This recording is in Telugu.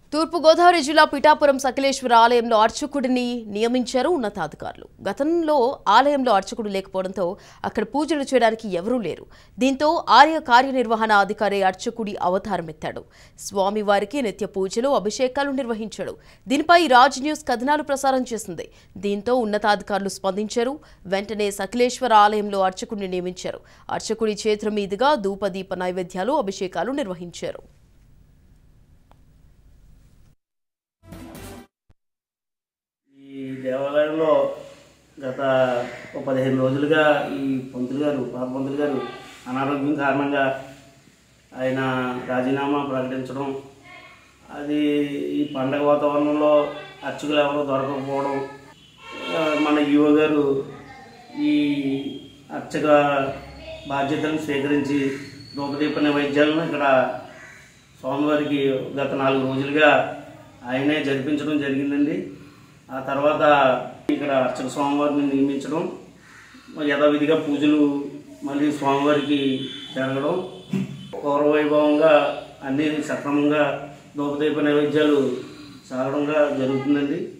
తూర్పుగోదావరి జిల్లా పిఠాపురం సకలేశ్వర ఆలయంలో అర్చకుడిని నియమించారు ఉన్నతాధికారులు గతంలో ఆలయంలో అర్చకుడు లేకపోవడంతో అక్కడ పూజలు చేయడానికి ఎవరూ లేరు దీంతో ఆలయ కార్యనిర్వహణ అధికారి అర్చకుడి అవతారం ఎత్తాడు స్వామివారికి నిత్య పూజలు అభిషేకాలు నిర్వహించాడు దీనిపై రాజ్ న్యూస్ కథనాలు ప్రసారం చేసింది దీంతో ఉన్నతాధికారులు స్పందించారు వెంటనే సకలేశ్వర ఆలయంలో అర్చకుడిని నియమించారు అర్చకుడి చేతుల మీదుగా ధూపదీప నైవేద్యాలు అభిషేకాలు నిర్వహించారు ఈ దేవాలయంలో గత ఒక పదిహేను రోజులుగా ఈ పంతులు గారు పాప పంతులు గారు అనారోగ్యం కారణంగా ఆయన రాజీనామా ప్రకటించడం అది ఈ పండగ వాతావరణంలో అర్చకులు ఎవరో దొరకకపోవడం ఆ, మన యువ గారు ఈ అర్చక బాధ్యతలను స్వీకరించి రూపదీప వైద్యాలను ఇక్కడ స్వామివారికి గత నాలుగు రోజులుగా ఆయనే జరిపించడం జరిగిందండి ఆ తర్వాత ఇక్కడ అర్చక స్వామివారిని నియమించడం యథావిధిగా పూజలు మళ్ళీ స్వామివారికి జరగడం పూర్వవైభవంగా అన్ని సక్రమంగా దూపదీప నైవేద్యాలు సాగడంగా జరుగుతుందండి